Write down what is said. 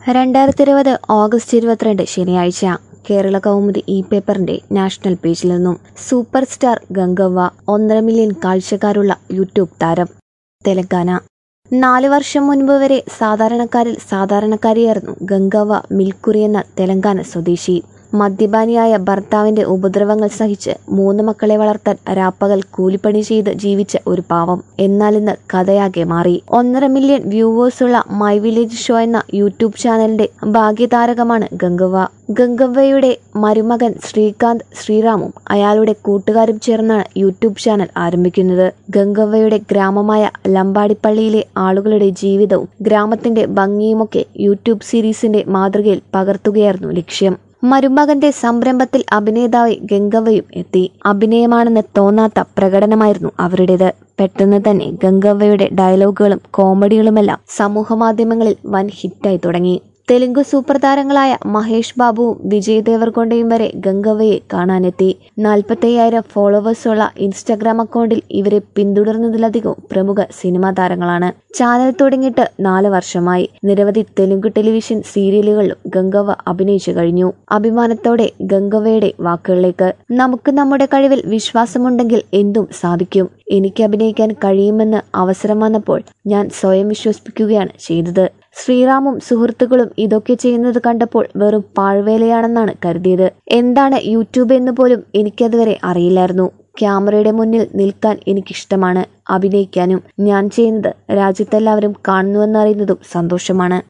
രണ്ടായിരത്തി ഇരുപത് ഓഗസ്റ്റ് ഇരുപത്തിരണ്ട് ശനിയാഴ്ച കേരള കൗമുദി ഇ പേപ്പറിന്റെ നാഷണൽ പേജിൽ നിന്നും സൂപ്പർ സ്റ്റാർ ഗംഗവ്വ ഒന്നര മില്യൺ കാഴ്ചക്കാരുള്ള യൂട്യൂബ് താരം തെലങ്കാന നാല് വർഷം മുൻപ് വരെ സാധാരണക്കാരിൽ സാധാരണക്കാരിയായിരുന്നു ഗംഗവ്വ മിൽക്കുറി എന്ന തെലങ്കാന സ്വദേശി മദ്യപാനിയായ ഭർത്താവിന്റെ ഉപദ്രവങ്ങൾ സഹിച്ച് മൂന്ന് മക്കളെ വളർത്താൻ രാപ്പകൽ കൂലിപ്പണി ചെയ്ത് ജീവിച്ച ഒരു പാവം എന്നാൽ ഇന്ന് കഥയാകെ മാറി ഒന്നര മില്യൺ വ്യൂവേഴ്സുള്ള മൈ വില്ലേജ് ഷോ എന്ന യൂട്യൂബ് ചാനലിന്റെ ഭാഗ്യതാരകമാണ് ഗംഗവ്വ ഗംഗവ്വയുടെ മരുമകൻ ശ്രീകാന്ത് ശ്രീറാമും അയാളുടെ കൂട്ടുകാരും ചേർന്നാണ് യൂട്യൂബ് ചാനൽ ആരംഭിക്കുന്നത് ഗംഗവ്വയുടെ ഗ്രാമമായ ലമ്പാടിപ്പള്ളിയിലെ ആളുകളുടെ ജീവിതവും ഗ്രാമത്തിന്റെ ഭംഗിയുമൊക്കെ യൂട്യൂബ് സീരീസിന്റെ മാതൃകയിൽ പകർത്തുകയായിരുന്നു ലക്ഷ്യം മരുമകന്റെ സംരംഭത്തിൽ അഭിനേതാവ് ഗംഗവയും എത്തി അഭിനയമാണെന്ന് തോന്നാത്ത പ്രകടനമായിരുന്നു അവരുടേത് പെട്ടെന്ന് തന്നെ ഗംഗവയുടെ ഡയലോഗുകളും കോമഡികളുമെല്ലാം സമൂഹമാധ്യമങ്ങളിൽ വൻ ഹിറ്റായി തുടങ്ങി തെലുങ്ക് സൂപ്പർ താരങ്ങളായ മഹേഷ് ബാബുവും വിജയ് ദേവർകൊണ്ടയും വരെ ഗംഗവയെ കാണാനെത്തി നാൽപ്പത്തയ്യായിരം ഫോളോവേഴ്സുള്ള ഇൻസ്റ്റഗ്രാം അക്കൗണ്ടിൽ ഇവരെ പിന്തുടർന്നതിലധികവും പ്രമുഖ സിനിമാ താരങ്ങളാണ് ചാനൽ തുടങ്ങിയിട്ട് നാല് വർഷമായി നിരവധി തെലുങ്ക് ടെലിവിഷൻ സീരിയലുകളിലും ഗംഗവ അഭിനയിച്ചു കഴിഞ്ഞു അഭിമാനത്തോടെ ഗംഗവയുടെ വാക്കുകളിലേക്ക് നമുക്ക് നമ്മുടെ കഴിവിൽ വിശ്വാസമുണ്ടെങ്കിൽ എന്തും സാധിക്കും എനിക്ക് അഭിനയിക്കാൻ കഴിയുമെന്ന് അവസരം വന്നപ്പോൾ ഞാൻ സ്വയം വിശ്വസിപ്പിക്കുകയാണ് ചെയ്തത് ശ്രീറാമും സുഹൃത്തുക്കളും ഇതൊക്കെ ചെയ്യുന്നത് കണ്ടപ്പോൾ വെറും പാഴ്വേലയാണെന്നാണ് കരുതിയത് എന്താണ് യൂട്യൂബ് എന്ന് പോലും എനിക്കതുവരെ അറിയില്ലായിരുന്നു ക്യാമറയുടെ മുന്നിൽ നിൽക്കാൻ എനിക്കിഷ്ടമാണ് അഭിനയിക്കാനും ഞാൻ ചെയ്യുന്നത് രാജ്യത്തെല്ലാവരും കാണുന്നുവെന്നറിയുന്നതും സന്തോഷമാണ്